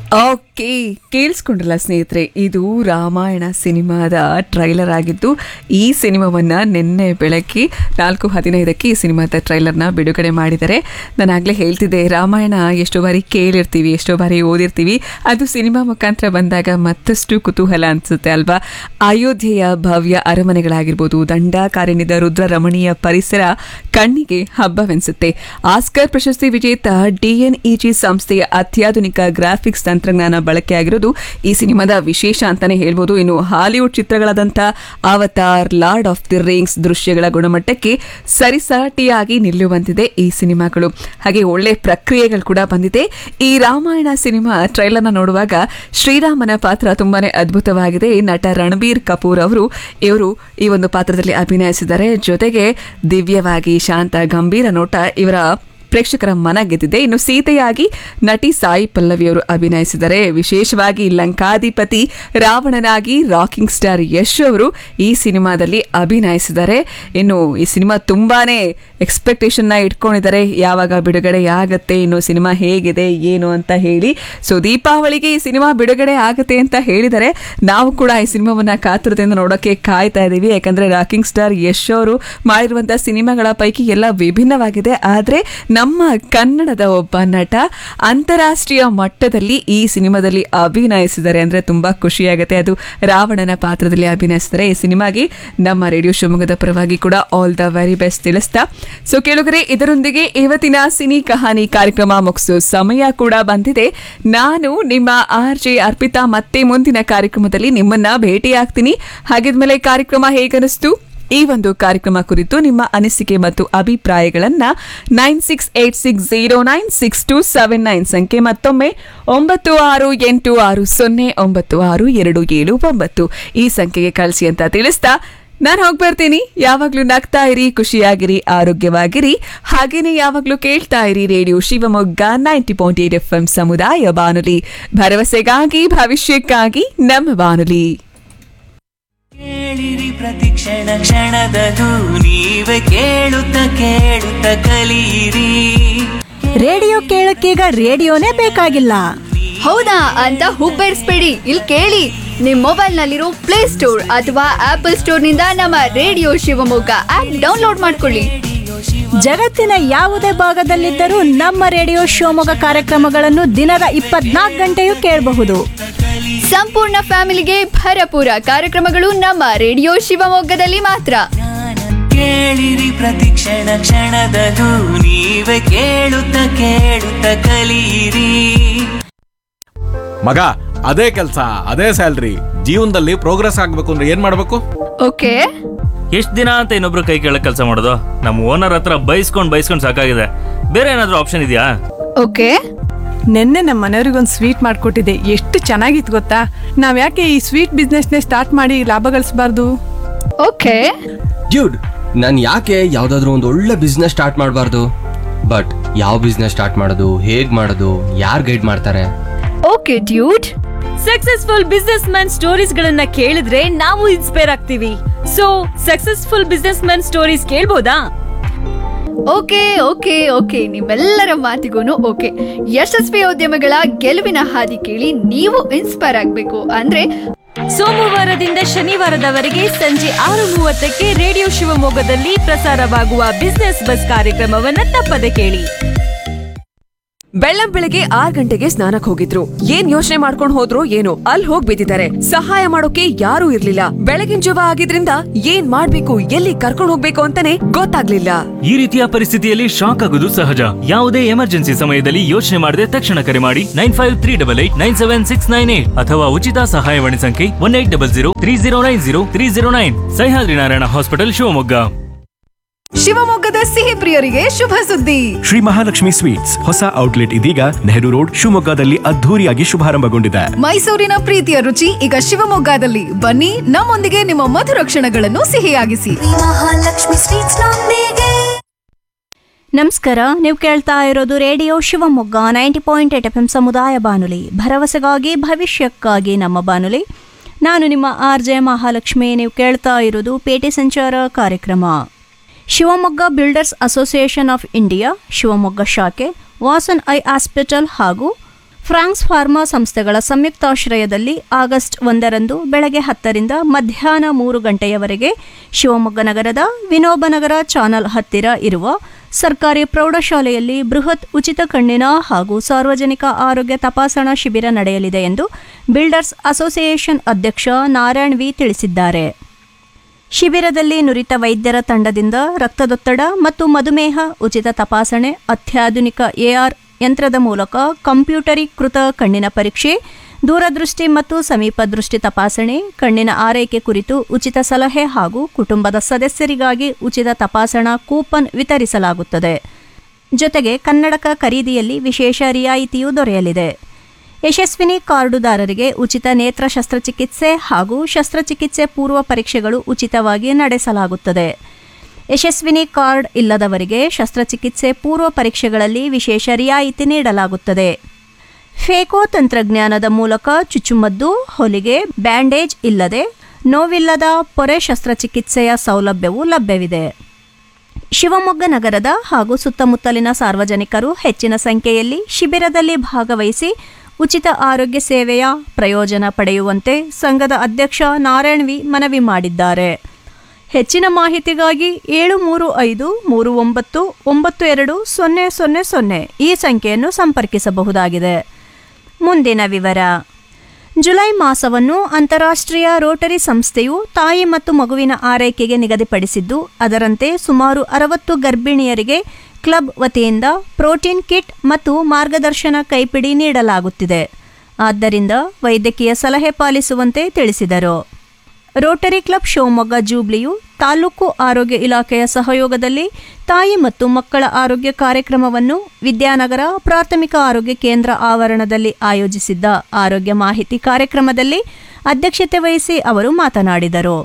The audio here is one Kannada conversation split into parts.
ಓಕೆ ಕೇಳಿಸ್ಕೊಂಡ್ರಲ್ಲ ಸ್ನೇಹಿತರೆ ಇದು ರಾಮಾಯಣ ಸಿನಿಮಾದ ಟ್ರೈಲರ್ ಆಗಿದ್ದು ಈ ಸಿನಿಮಾವನ್ನ ನಿನ್ನೆ ಬೆಳಗ್ಗೆ ನಾಲ್ಕು ಹದಿನೈದಕ್ಕೆ ಈ ಸಿನಿಮಾದ ಟ್ರೈಲರ್ನ ಬಿಡುಗಡೆ ಮಾಡಿದ್ದಾರೆ ನಾನು ಆಗಲೇ ಹೇಳ್ತಿದ್ದೆ ರಾಮಾಯಣ ಎಷ್ಟೋ ಬಾರಿ ಕೇಳಿರ್ತೀವಿ ಎಷ್ಟೋ ಬಾರಿ ಓದಿರ್ತೀವಿ ಅದು ಸಿನಿಮಾ ಮುಖಾಂತರ ಬಂದಾಗ ಮತ್ತಷ್ಟು ಕುತೂಹಲ ಅನಿಸುತ್ತೆ ಅಲ್ವಾ ಅಯೋಧ್ಯೆಯ ಭವ್ಯ ಅರಮನೆಗಳಾಗಿರ್ಬೋದು ದಂಡಾಕಾರ್ಯನಿದ ರುದ್ರ ರಮಣೀಯ ಪರಿಸರ ಕಣ್ಣಿಗೆ ಹಬ್ಬವೆನಿಸುತ್ತೆ ಆಸ್ಕರ್ ಪ್ರಶಸ್ತಿ ವಿಜೇತ ಡಿಎನ್ಇಜಿ ಸಂಸ್ಥೆಯ ಅತ್ಯಾಧುನಿಕ ಗ್ರಾಫಿಕ್ಸ್ ತಂತ್ರಜ್ಞಾನ ಬಳಕೆಯಾಗಿರೋದು ಈ ಸಿನಿಮಾದ ವಿಶೇಷ ಅಂತಾನೆ ಹೇಳ್ಬೋದು ಇನ್ನು ಹಾಲಿವುಡ್ ಚಿತ್ರಗಳಾದಂಥ Avatar Lord of the Rings ದೃಶ್ಯಗಳ ಗುಣಮಟ್ಟಕ್ಕೆ ಸರಿಸಾಟಿಯಾಗಿ ನಿಲ್ಲುವಂತಿದೆ ಈ ಸಿನಿಮಾಗಳು ಹಾಗೆ ಒಳ್ಳೆ ಪ್ರಕ್ರಿಯೆಗಳು ಕೂಡ ಬಂದಿದೆ ಈ ರಾಮಾಯಣ ಸಿನಿಮಾ ಟ್ರೈಲರ್ನ ನೋಡುವಾಗ ಶ್ರೀರಾಮನ ಪಾತ್ರ ತುಂಬಾನೇ ಅದ್ಭುತವಾಗಿದೆ ನಟ ರಣಬೀರ್ ಕಪೂರ್ ಅವರು ಇವರು ಈ ಒಂದು ಪಾತ್ರದಲ್ಲಿ ಅಭಿನಯಿಸಿದ್ದಾರೆ ಜೊತೆಗೆ ದಿವ್ಯವಾಗಿ ಶಾಂತ ಗಂಭೀರ ನೋಟ ಇವರ ಪ್ರೇಕ್ಷಕರ ಮನ ಗೆದ್ದಿದೆ ಇನ್ನು ಸೀತೆಯಾಗಿ ನಟಿ ಸಾಯಿ ಪಲ್ಲವಿ ಅವರು ಅಭಿನಯಿಸಿದ್ದಾರೆ ವಿಶೇಷವಾಗಿ ಲಂಕಾಧಿಪತಿ ರಾವಣನಾಗಿ ರಾಕಿಂಗ್ ಸ್ಟಾರ್ ಯಶ್ ಅವರು ಈ ಸಿನಿಮಾದಲ್ಲಿ ಅಭಿನಯಿಸಿದ್ದಾರೆ ಇನ್ನು ಈ ಸಿನಿಮಾ ತುಂಬಾನೇ ಎಕ್ಸ್ಪೆಕ್ಟೇಷನ್ ನ ಇಟ್ಕೊಂಡಿದ್ದಾರೆ ಯಾವಾಗ ಬಿಡುಗಡೆ ಆಗತ್ತೆ ಇನ್ನು ಸಿನಿಮಾ ಹೇಗಿದೆ ಏನು ಅಂತ ಹೇಳಿ ಸೊ ದೀಪಾವಳಿಗೆ ಈ ಸಿನಿಮಾ ಬಿಡುಗಡೆ ಆಗುತ್ತೆ ಅಂತ ಹೇಳಿದರೆ ನಾವು ಕೂಡ ಈ ಸಿನಿಮಾವನ್ನ ಕಾತುರತೆಯಿಂದ ನೋಡೋಕೆ ಕಾಯ್ತಾ ಇದ್ದೀವಿ ಯಾಕಂದ್ರೆ ರಾಕಿಂಗ್ ಸ್ಟಾರ್ ಯಶ್ ಅವರು ಮಾಡಿರುವಂತಹ ಸಿನಿಮಾಗಳ ಪೈಕಿ ಎಲ್ಲ ವಿಭಿನ್ನವಾಗಿದೆ ಆದ್ರೆ ನಮ್ಮ ಕನ್ನಡದ ಒಬ್ಬ ನಟ ಅಂತಾರಾಷ್ಟ್ರೀಯ ಮಟ್ಟದಲ್ಲಿ ಈ ಸಿನಿಮಾದಲ್ಲಿ ಅಭಿನಯಿಸಿದ್ದಾರೆ ಅಂದ್ರೆ ತುಂಬಾ ಖುಷಿಯಾಗುತ್ತೆ ಅದು ರಾವಣನ ಪಾತ್ರದಲ್ಲಿ ಅಭಿನಯಿಸಿದ್ದಾರೆ ಈ ಸಿನಿಮಾಗೆ ನಮ್ಮ ರೇಡಿಯೋ ಶಿವಮೊಗ್ಗದ ಪರವಾಗಿ ಕೂಡ ಆಲ್ ದ ವೆರಿ ಬೆಸ್ಟ್ ತಿಳಿಸ್ತಾ ಸೊ ಕೇಳುಗರೆ ಇದರೊಂದಿಗೆ ಇವತ್ತಿನ ಸಿನಿ ಕಹಾನಿ ಕಾರ್ಯಕ್ರಮ ಮುಗಿಸೋ ಸಮಯ ಕೂಡ ಬಂದಿದೆ ನಾನು ನಿಮ್ಮ ಆರ್ ಜೆ ಅರ್ಪಿತಾ ಮತ್ತೆ ಮುಂದಿನ ಕಾರ್ಯಕ್ರಮದಲ್ಲಿ ನಿಮ್ಮನ್ನ ಭೇಟಿಯಾಗ್ತೀನಿ ಹಾಗಿದ್ಮೇಲೆ ಕಾರ್ಯಕ್ರಮ ಹೇಗನಿಸ್ತು ಈ ಒಂದು ಕಾರ್ಯಕ್ರಮ ಕುರಿತು ನಿಮ್ಮ ಅನಿಸಿಕೆ ಮತ್ತು ಅಭಿಪ್ರಾಯಗಳನ್ನ nine six eight six zero nine six two seven nine ಸಂಖ್ಯೆ ಮತ್ತೊಮ್ಮೆ ಒಂಬತ್ತು ಆರು ಎಂಟು ಆರು ಸೊನ್ನೆ ಒಂಬತ್ತು ಆರು ಎರಡು ಏಳು ಒಂಬತ್ತು ಈ ಸಂಖ್ಯೆಗೆ ಕಳಿಸಿ ಅಂತ ತಿಳಿಸ್ತಾ ನಾನು ಹೋಗಿ ಬರ್ತೀನಿ ಯಾವಾಗ್ಲೂ ನಗ್ತಾ ಇರಿ ಖುಷಿಯಾಗಿರಿ ಆರೋಗ್ಯವಾಗಿರಿ ಹಾಗೇನೆ ಯಾವಾಗ್ಲೂ ಕೇಳ್ತಾ ಇರಿ radio Shivamogga ninety point eight F M ಸಮುದಾಯ ಬಾನುಲಿ ಭರವಸೆಗಾಗಿ ಭವಿಷ್ಯಕ್ಕಾಗಿ ನಮ್ಮ ಬಾನುಲಿ ಕೇಳಿರಿ ಪ್ರತಿ ಕ್ಷಣ ಕ್ಷಣದದು ನೀವೇ ಕೇಳುತ್ತ ಕೇಳುತ್ತ ಕಲಿಯಿರಿ ರೇಡಿಯೋ ಕೇಳಕ್ಕೀಗ ರೇಡಿಯೋನೇ ಬೇಕಾಗಿಲ್ಲ ಹೌದಾ ಅಂತ ಹುಬ್ಬೇರಿಸ್ಬೇಡಿ ಇಲ್ಲಿ ಕೇಳಿ ನಿಮ್ ಮೊಬೈಲ್ ನಲ್ಲಿರೋ ಪ್ಲೇ ಸ್ಟೋರ್ ಅಥವಾ ಆಪಲ್ ಸ್ಟೋರ್ ನಿಂದ ನಮ್ಮ ರೇಡಿಯೋ ಶಿವಮೊಗ್ಗ ಆಪ್ ಡೌನ್ಲೋಡ್ ಮಾಡ್ಕೊಳ್ಳಿ ಜಗತ್ತಿನ ಯಾವುದೇ ಭಾಗದಲ್ಲಿದ್ದರೂ ನಮ್ಮ ರೇಡಿಯೋ ಶಿವಮೊಗ್ಗ ಕಾರ್ಯಕ್ರಮಗಳನ್ನು ದಿನದ ಇಪ್ಪತ್ನಾಲ್ಕು ಗಂಟೆಯೂ ಕೇಳಬಹುದು ಸಂಪೂರ್ಣ ಫ್ಯಾಮಿಲಿಗೆ ಭರಪೂರ ಕಾರ್ಯಕ್ರಮಗಳು ನಮ್ಮ ರೇಡಿಯೋ ಶಿವಮೊಗ್ಗದಲ್ಲಿ ಮಾತ್ರ ಕೇಳಿರಿ ಪ್ರತಿ ಕ್ಷಣ ಕ್ಷಣದದು ನೀವೇ ಕೇಳುತ್ತ ಕೇಳುತ್ತ ಕಲಿಯಿರಿ ಮಗ ಅದೇ ಕೆಲಸ ಅದೇ ಸ್ಯಾಲ್ರಿ ಜೀವನದಲ್ಲಿ ಪ್ರೋಗ್ರೆಸ್ ಆಗ್ಬೇಕು ಅಂದ್ರೆ ಏನ್ ಮಾಡ್ಬೇಕು ಓಕೆ ಎಷ್ಟ್ ದಿನ ಅಂತ ಇನ್ನೊಬ್ರು ಕೈ ಕೆಳಗ್ ಕೆಲಸ ಮಾಡೋದು ನಮ್ಮ ಓನರ್ ಹತ್ರ ಬೈಸ್ಕೊಂಡ್ ಬೈಸ್ಕೊಂಡ್ ಸಾಕಾಗಿದೆ ಬೇರೆ ಏನಾದ್ರೂ ಆಪ್ಷನ್ ಇದೆಯಾ ಓಕೆ ನಿನ್ನೆ ನಮ್ಮ ಮನೆಯವ್ರಿಗೊಂದು ಸ್ವೀಟ್ ಮಾಡಿಕೊಟ್ಟಿದ್ದೆ ಎಷ್ಟು ಚೆನ್ನಾಗಿತ್ತು ಗೊತ್ತಾ ನಾವು ಯಾಕೆ ಈ ಸ್ವೀಟ್ ಬಿಸ್ನೆಸ್ನೇ ಸ್ಟಾರ್ಟ್ ಮಾಡಿ ಲಾಭ ಗಳಿಸಬಾರ್ದು ಓಕೆ ಡ್ಯೂಡ್ ನಾನು ಯಾಕೆ ಯಾವುದಾದ್ರೂ ಒಂದು ಒಳ್ಳೆ ಬಿಸ್ನೆಸ್ ಸ್ಟಾರ್ಟ್ ಮಾಡಬಾರ್ದು ಬಟ್ ಯಾವ ಬಿಸ್ನೆಸ್ ಸ್ಟಾರ್ಟ್ ಮಾಡೋದು ಹೇಗ್ ಮಾಡೋದು ಯಾರು ಗೈಡ್ ಮಾಡ್ತಾರೆ okay dude successful businessman stories ಗಳನ್ನ ಕೇಳಿದ್ರೆ ನಾವು ಇನ್ಸ್ಪೈರ್ ಆಗ್ತೀವಿ so successful businessman stories ಕೇಳ್ಬೋದಾ ಓಕೆ ಓಕೆ ಓಕೆ ನಿಮ್ಮೆಲ್ಲರ ಮಾತಿಗೂ ಓಕೆ ಯಶಸ್ವಿ ಉದ್ಯಮಗಳ ಗೆಲುವಿನ ಹಾದಿ ಕೇಳಿ ನೀವು ಇನ್ಸ್ಪೈರ್ ಆಗಬೇಕು ಅಂದ್ರೆ ಸೋಮವಾರದಿಂದ ಶನಿವಾರದವರೆಗೆ ಸಂಜೆ ಆರು ಮೂವತ್ತಕ್ಕೆ ರೇಡಿಯೋ ಶಿವಮೊಗ್ಗದಲ್ಲಿ ಪ್ರಸಾರವಾಗುವ ಬಿಸ್ನೆಸ್ ಬಸ್ ಕಾರ್ಯಕ್ರಮವನ್ನ ತಪ್ಪದೆ ಕೇಳಿ ಬೆಳ್ಳಂ ಬೆಳಗ್ಗೆ ಆರ್ ಗಂಟೆಗೆ ಸ್ನಾನಕ್ ಹೋಗಿದ್ರು ಏನ್ ಯೋಚನೆ ಮಾಡ್ಕೊಂಡ್ ಹೋದ್ರು ಏನೋ ಅಲ್ಲಿ ಹೋಗ್ ಬಿದ್ದಿದ್ದಾರೆ ಸಹಾಯ ಮಾಡೋಕೆ ಯಾರೂ ಇರ್ಲಿಲ್ಲ ಬೆಳಗಿನ ಜವ ಆಗಿದ್ರಿಂದ ಏನ್ ಮಾಡ್ಬೇಕು ಎಲ್ಲಿ ಕರ್ಕೊಂಡ್ ಹೋಗ್ಬೇಕು ಅಂತಾನೆ ಗೊತ್ತಾಗ್ಲಿಲ್ಲ ಈ ರೀತಿಯ ಪರಿಸ್ಥಿತಿಯಲ್ಲಿ ಶಾಕ್ ಆಗೋದು ಸಹಜ ಯಾವುದೇ ಎಮರ್ಜೆನ್ಸಿ ಸಮಯದಲ್ಲಿ ಯೋಚನೆ ಮಾಡದೆ ತಕ್ಷಣ ಕರೆ ಮಾಡಿ nine five three double eight nine seven six nine eight ಅಥವಾ ಉಚಿತ ಸಹಾಯವಾಣಿ ಸಂಖ್ಯೆ one eight double zero three zero nine zero three zero nine Sahyadri Narayana hospital Shivamogga ಶಿವಮೊಗ್ಗದ ಸಿಹಿ ಪ್ರಿಯರಿಗೆ ಶುಭ ಸುದ್ದಿ ಶ್ರೀ ಮಹಾಲಕ್ಷ್ಮಿ ಸ್ವೀಟ್ಸ್ ಹೊಸ ಔಟ್ಲೆಟ್ ಇದೀಗ ನೆಹರು ರೋಡ್ ಶಿವಮೊಗ್ಗದಲ್ಲಿ ಅದ್ಧೂರಿಯಾಗಿ ಶುಭಾರಂಭಗೊಂಡಿದೆ ಮೈಸೂರಿನ ಪ್ರೀತಿಯ ರುಚಿ ಈಗ ಶಿವಮೊಗ್ಗದಲ್ಲಿ ಬನ್ನಿ ನಮ್ಮೊಂದಿಗೆ ನಿಮ್ಮ ಮಧುರ ಕ್ಷಣಗಳನ್ನು ಸಿಹಿಯಾಗಿಸಿ ನಮಸ್ಕಾರ ನೀವು ಕೇಳ್ತಾ ಇರೋದು radio Shivamogga ninety point eight F M ಸಮುದಾಯ ಬಾನುಲಿ ಭರವಸೆಗಾಗಿ ಭವಿಷ್ಯಕ್ಕಾಗಿ ನಮ್ಮ ಬಾನುಲಿ ನಾನು ನಿಮ್ಮ ಆರ್ ಜೆ ಮಹಾಲಕ್ಷ್ಮಿ ನೀವು ಕೇಳ್ತಾ ಇರೋದು ಪೇಟೆ ಸಂಚಾರ ಕಾರ್ಯಕ್ರಮ Shivamogga builders association of India Shivamogga ಶಾಖೆ ವಾಸನ್ ಐ ಹಾಸ್ಪಿಟಲ್ ಹಾಗೂ ಫ್ರಾನ್ಸ್ ಫಾರ್ಮಾ ಸಂಸ್ಥೆಗಳ ಸಂಯುಕ್ತಾಶ್ರಯದಲ್ಲಿ ಆಗಸ್ಟ್ ಒಂದರಂದು ಬೆಳಗ್ಗೆ ಹತ್ತರಿಂದ ಮಧ್ಯಾಹ್ನ ಮೂರು ಗಂಟೆಯವರೆಗೆ ಶಿವಮೊಗ್ಗ ನಗರದ ವಿನೋಬನಗರ ಚಾನಲ್ ಹತ್ತಿರ ಇರುವ ಸರ್ಕಾರಿ ಪ್ರೌಢಶಾಲೆಯಲ್ಲಿ ಬೃಹತ್ ಉಚಿತ ಕಣ್ಣಿನ ಹಾಗೂ ಸಾರ್ವಜನಿಕ ಆರೋಗ್ಯ ತಪಾಸಣಾ ಶಿಬಿರ ನಡೆಯಲಿದೆ ಎಂದು ಬಿಲ್ಡರ್ಸ್ ಅಸೋಸಿಯೇಷನ್ ಅಧ್ಯಕ್ಷ ನಾರಾಯಣ್ ವಿ ತಿಳಿಸಿದ್ದಾರೆ ಶಿಬಿರದಲ್ಲಿ ನುರಿತ ವೈದ್ಯರ ತಂಡದಿಂದ ರಕ್ತದೊತ್ತಡ ಮತ್ತು ಮಧುಮೇಹ ಉಚಿತ ತಪಾಸಣೆ ಅತ್ಯಾಧುನಿಕ ಎಆರ್ ಯಂತ್ರದ ಮೂಲಕ ಕಂಪ್ಯೂಟರೀಕೃತ ಕಣ್ಣಿನ ಪರೀಕ್ಷೆ ದೂರದೃಷ್ಟಿ ಮತ್ತು ಸಮೀಪ ದೃಷ್ಟಿ ತಪಾಸಣೆ ಕಣ್ಣಿನ ಆರೈಕೆ ಕುರಿತು ಉಚಿತ ಸಲಹೆ ಹಾಗೂ ಕುಟುಂಬದ ಸದಸ್ಯರಿಗಾಗಿ ಉಚಿತ ತಪಾಸಣಾ ಕೂಪನ್ ವಿತರಿಸಲಾಗುತ್ತದೆ ಜೊತೆಗೆ ಕನ್ನಡಕ ಖರೀದಿಯಲ್ಲಿ ವಿಶೇಷ ರಿಯಾಯಿತಿಯೂ ದೊರೆಯಲಿದೆ ಯಶಸ್ವಿನಿ ಕಾರ್ಡುದಾರರಿಗೆ ಉಚಿತ ನೇತ್ರ ಶಸ್ತ್ರಚಿಕಿತ್ಸೆ ಹಾಗೂ ಶಸ್ತ್ರಚಿಕಿತ್ಸೆ ಪೂರ್ವ ಪರೀಕ್ಷೆಗಳು ಉಚಿತವಾಗಿ ನಡೆಸಲಾಗುತ್ತದೆ ಯಶಸ್ವಿನಿ ಕಾರ್ಡ್ ಇಲ್ಲದವರಿಗೆ ಶಸ್ತ್ರಚಿಕಿತ್ಸೆ ಪೂರ್ವ ಪರೀಕ್ಷೆಗಳಲ್ಲಿ ವಿಶೇಷ ರಿಯಾಯಿತಿ ನೀಡಲಾಗುತ್ತದೆ ಫೇಕೋ ತಂತ್ರಜ್ಞಾನದ ಮೂಲಕ ಚುಚ್ಚುಮದ್ದು ಹೊಲಿಗೆ ಬ್ಯಾಂಡೇಜ್ ಇಲ್ಲದೆ ನೋವಿಲ್ಲದ ಪೊರೆ ಶಸ್ತ್ರಚಿಕಿತ್ಸೆಯ ಸೌಲಭ್ಯವೂ ಲಭ್ಯವಿದೆ ಶಿವಮೊಗ್ಗ ನಗರದ ಹಾಗೂ ಸುತ್ತಮುತ್ತಲಿನ ಸಾರ್ವಜನಿಕರು ಹೆಚ್ಚಿನ ಸಂಖ್ಯೆಯಲ್ಲಿ ಶಿಬಿರದಲ್ಲಿ ಭಾಗವಹಿಸಿ ಉಚಿತ ಆರೋಗ್ಯ ಸೇವೆಯ ಪ್ರಯೋಜನ ಪಡೆಯುವಂತೆ ಸಂಘದ ಅಧ್ಯಕ್ಷ ನಾರಾಯಣ್ ವಿ ಮನವಿ ಮಾಡಿದ್ದಾರೆ ಹೆಚ್ಚಿನ ಮಾಹಿತಿಗಾಗಿ ಏಳು ಮೂರು ಐದು ಮೂರು ಒಂಬತ್ತು ಒಂಬತ್ತು ಎರಡು ಸೊನ್ನೆ ಸೊನ್ನೆ ಸೊನ್ನೆ ಈ ಸಂಖ್ಯೆಯನ್ನು ಸಂಪರ್ಕಿಸಬಹುದಾಗಿದೆ ಮುಂದಿನ ವಿವರ ಜುಲೈ ಮಾಸವನ್ನು ಅಂತಾರಾಷ್ಟ್ರೀಯ ರೋಟರಿ ಸಂಸ್ಥೆಯು ತಾಯಿ ಮತ್ತು ಮಗುವಿನ ಆರೈಕೆಗೆ ನಿಗದಿಪಡಿಸಿದ್ದು ಅದರಂತೆ ಸುಮಾರು ಅರವತ್ತು ಗರ್ಭಿಣಿಯರಿಗೆ ಕ್ಲಬ್ ವತಿಯಿಂದ ಪ್ರೋಟೀನ್ ಕಿಟ್ ಮತ್ತು ಮಾರ್ಗದರ್ಶನ ಕೈಪಿಡಿ ನೀಡಲಾಗುತ್ತಿದೆ ಆದ್ದರಿಂದ ವೈದ್ಯಕೀಯ ಸಲಹೆ ಪಾಲಿಸುವಂತೆ ತಿಳಿಸಿದರು ರೋಟರಿ ಕ್ಲಬ್ ಶಿವಮೊಗ್ಗ ಜೂಬ್ಲಿಯು ತಾಲೂಕು ಆರೋಗ್ಯ ಇಲಾಖೆಯ ಸಹಯೋಗದಲ್ಲಿ ತಾಯಿ ಮತ್ತು ಮಕ್ಕಳ ಆರೋಗ್ಯ ಕಾರ್ಯಕ್ರಮವನ್ನು ವಿದ್ಯಾನಗರ ಪ್ರಾಥಮಿಕ ಆರೋಗ್ಯ ಕೇಂದ್ರ ಆವರಣದಲ್ಲಿ ಆಯೋಜಿಸಿದ್ದ ಆರೋಗ್ಯ ಮಾಹಿತಿ ಕಾರ್ಯಕ್ರಮದಲ್ಲಿ ಅಧ್ಯಕ್ಷತೆ ವಹಿಸಿ ಅವರು ಮಾತನಾಡಿದರು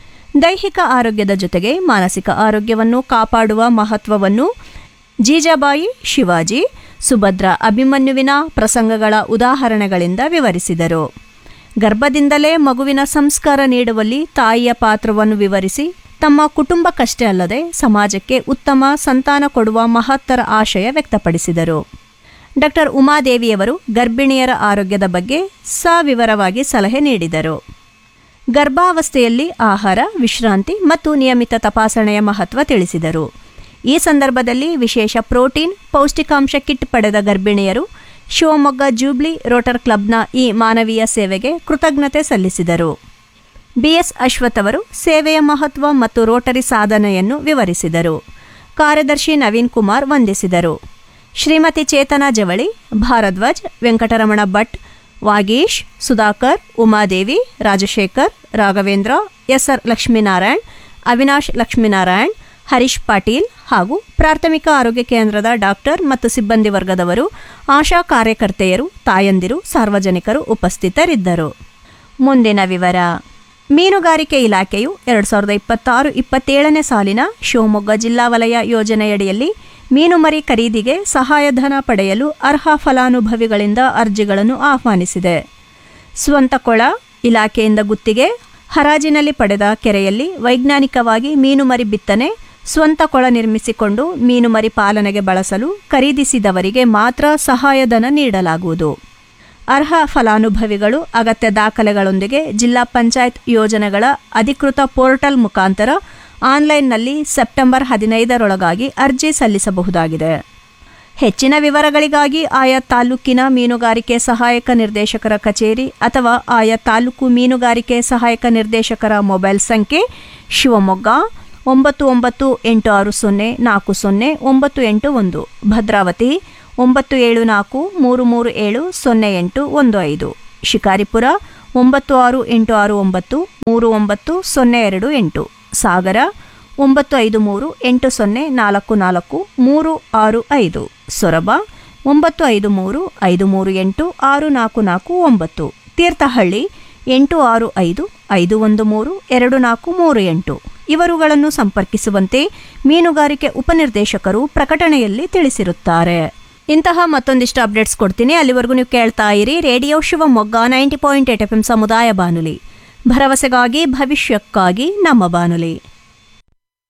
ದೈಹಿಕ ಆರೋಗ್ಯದ ಜೊತೆಗೆ ಮಾನಸಿಕ ಆರೋಗ್ಯವನ್ನು ಕಾಪಾಡುವ ಮಹತ್ವವನ್ನು ಜೀಜಾಬಾಯಿ ಶಿವಾಜಿ ಸುಭದ್ರ ಅಭಿಮನ್ಯುವಿನ ಪ್ರಸಂಗಗಳ ಉದಾಹರಣೆಗಳಿಂದ ವಿವರಿಸಿದರು ಗರ್ಭದಿಂದಲೇ ಮಗುವಿನ ಸಂಸ್ಕಾರ ನೀಡುವಲ್ಲಿ ತಾಯಿಯ ಪಾತ್ರವನ್ನು ವಿವರಿಸಿ ತಮ್ಮ ಕುಟುಂಬಕ್ಕಷ್ಟೇ ಅಲ್ಲದೆ ಸಮಾಜಕ್ಕೆ ಉತ್ತಮ ಸಂತಾನ ಕೊಡುವ ಮಹತ್ತರ ಆಶಯ ವ್ಯಕ್ತಪಡಿಸಿದರು ಡಾಕ್ಟರ್ ಉಮಾದೇವಿಯವರು ಗರ್ಭಿಣಿಯರ ಆರೋಗ್ಯದ ಬಗ್ಗೆ ಸವಿವರವಾಗಿ ಸಲಹೆ ನೀಡಿದರು ಗರ್ಭಾವಸ್ಥೆಯಲ್ಲಿ ಆಹಾರ ವಿಶ್ರಾಂತಿ ಮತ್ತು ನಿಯಮಿತ ತಪಾಸಣೆಯ ಮಹತ್ವ ತಿಳಿಸಿದರು ಈ ಸಂದರ್ಭದಲ್ಲಿ ವಿಶೇಷ ಪ್ರೋಟೀನ್ ಪೌಷ್ಟಿಕಾಂಶ ಕಿಟ್ ಪಡೆದ ಗರ್ಭಿಣಿಯರು ಶಿವಮೊಗ್ಗ ಜೂಬ್ಲಿ ರೋಟರ್ ಕ್ಲಬ್ನ ಈ ಮಾನವೀಯ ಸೇವೆಗೆ ಕೃತಜ್ಞತೆ ಸಲ್ಲಿಸಿದರು ಬಿಎಸ್ ಅಶ್ವಥ್ ಅವರು ಸೇವೆಯ ಮಹತ್ವ ಮತ್ತು ರೋಟರಿ ಸಾಧನೆಯನ್ನು ವಿವರಿಸಿದರು ಕಾರ್ಯದರ್ಶಿ ನವೀನ್ ಕುಮಾರ್ ವಂದಿಸಿದರು ಶ್ರೀಮತಿ ಚೇತನಾ ಜವಳಿ ಭಾರದ್ವಾಜ್ ವೆಂಕಟರಮಣ ಭಟ್ ವಾಗೀಶ್ ಸುಧಾಕರ್ ಉಮಾದೇವಿ ರಾಜಶೇಖರ್ ರಾಘವೇಂದ್ರ ಎಸ್ಆರ್ ಲಕ್ಷ್ಮೀನಾರಾಯಣ್ ಅವಿನಾಶ್ ಲಕ್ಷ್ಮೀನಾರಾಯಣ್ ಹರೀಶ್ ಪಾಟೀಲ್ ಹಾಗೂ ಪ್ರಾಥಮಿಕ ಆರೋಗ್ಯ ಕೇಂದ್ರದ ಡಾಕ್ಟರ್ ಮತ್ತು ಸಿಬ್ಬಂದಿ ವರ್ಗದವರು ಆಶಾ ಕಾರ್ಯಕರ್ತೆಯರು ತಾಯಂದಿರು ಸಾರ್ವಜನಿಕರು ಉಪಸ್ಥಿತರಿದ್ದರು ಮುಂದಿನ ವಿವರ ಮೀನುಗಾರಿಕೆ ಇಲಾಖೆಯು ಎರಡು ಸಾವಿರದ ಇಪ್ಪತ್ತಾರು ಇಪ್ಪತ್ತೇಳನೇ ಸಾಲಿನ ಶಿವಮೊಗ್ಗ ಜಿಲ್ಲಾ ವಲಯ ಯೋಜನೆಯಡಿಯಲ್ಲಿ ಮೀನುಮರಿ ಖರೀದಿಗೆ ಸಹಾಯಧನ ಪಡೆಯಲು ಅರ್ಹ ಫಲಾನುಭವಿಗಳಿಂದ ಅರ್ಜಿಗಳನ್ನು ಆಹ್ವಾನಿಸಿದೆ ಸ್ವಂತ ಕೊಳ ಇಲಾಖೆಯಿಂದ ಗುತ್ತಿಗೆ ಹರಾಜಿನಲ್ಲಿ ಪಡೆದ ಕೆರೆಯಲ್ಲಿ ವೈಜ್ಞಾನಿಕವಾಗಿ ಮೀನುಮರಿ ಬಿತ್ತನೆ ಸ್ವಂತ ಕೊಳ ನಿರ್ಮಿಸಿಕೊಂಡು ಮೀನುಮರಿ ಪಾಲನೆಗೆ ಬಳಸಲು ಖರೀದಿಸಿದವರಿಗೆ ಮಾತ್ರ ಸಹಾಯಧನ ನೀಡಲಾಗುವುದು ಅರ್ಹ ಫಲಾನುಭವಿಗಳು ಅಗತ್ಯ ದಾಖಲೆಗಳೊಂದಿಗೆ ಜಿಲ್ಲಾ ಪಂಚಾಯತ್ ಯೋಜನೆಗಳ ಅಧಿಕೃತ ಪೋರ್ಟಲ್ ಮುಖಾಂತರ ಆನ್ಲೈನ್ನಲ್ಲಿ ಸೆಪ್ಟೆಂಬರ್ ಹದಿನೈದರೊಳಗಾಗಿ ಅರ್ಜಿ ಸಲ್ಲಿಸಬಹುದಾಗಿದೆ ಹೆಚ್ಚಿನ ವಿವರಗಳಿಗಾಗಿ ಆಯಾ ತಾಲೂಕಿನ ಮೀನುಗಾರಿಕೆ ಸಹಾಯಕ ನಿರ್ದೇಶಕರ ಕಚೇರಿ ಅಥವಾ ಆಯಾ ತಾಲೂಕು ಮೀನುಗಾರಿಕೆ ಸಹಾಯಕ ನಿರ್ದೇಶಕರ ಮೊಬೈಲ್ ಸಂಖ್ಯೆ ಶಿವಮೊಗ್ಗ ಒಂಬತ್ತು ಒಂಬತ್ತು ಎಂಟು ಆರು ಸೊನ್ನೆ ನಾಲ್ಕು ಸೊನ್ನೆ ಒಂಬತ್ತು ಎಂಟು ಒಂದು ಭದ್ರಾವತಿ ಒಂಬತ್ತು ಏಳು ನಾಲ್ಕು ಮೂರು ಮೂರು ಏಳು ಸೊನ್ನೆ ಎಂಟು ಒಂದು ಐದು ಶಿಕಾರಿಪುರ ಒಂಬತ್ತು ಆರು ಎಂಟು ಆರು ಒಂಬತ್ತು ಮೂರು ಒಂಬತ್ತು ಸೊನ್ನೆ ಎರಡು ಎಂಟು ಸಾಗರ ಒಂಬತ್ತು ಐದು ಮೂರು ಎಂಟು ಸೊನ್ನೆ ನಾಲ್ಕು ನಾಲ್ಕು ಮೂರು ಆರು ಐದು ಸೊರಬ ಒಂಬತ್ತು ಐದು ಮೂರು ಐದು ಮೂರು ಎಂಟು ಆರು ನಾಲ್ಕು ನಾಲ್ಕು ಒಂಬತ್ತು ತೀರ್ಥಹಳ್ಳಿ ಎಂಟು ಆರು ಐದು ಐದು ಒಂದು ಮೂರು ಎರಡು ನಾಲ್ಕು ಮೂರು ಎಂಟು ಇವರುಗಳನ್ನು ಸಂಪರ್ಕಿಸುವಂತೆ ಮೀನುಗಾರಿಕೆ ಉಪನಿರ್ದೇಶಕರು ಪ್ರಕಟಣೆಯಲ್ಲಿ ತಿಳಿಸಿರುತ್ತಾರೆ ಇಂತಹ ಮತ್ತೊಂದಿಷ್ಟು ಅಪ್ಡೇಟ್ಸ್ ಕೊಡ್ತೀನಿ ಅಲ್ಲಿವರೆಗೂ ನೀವು ಕೇಳ್ತಾ ಇರಿ radio Shivamogga ninety point eight F M ಸಮುದಾಯ ಬಾನುಲಿ ಭರವಸೆಗಾಗಿ ಭವಿಷ್ಯಕ್ಕಾಗಿ ನಮ್ಮ ಬಾನುಲಿ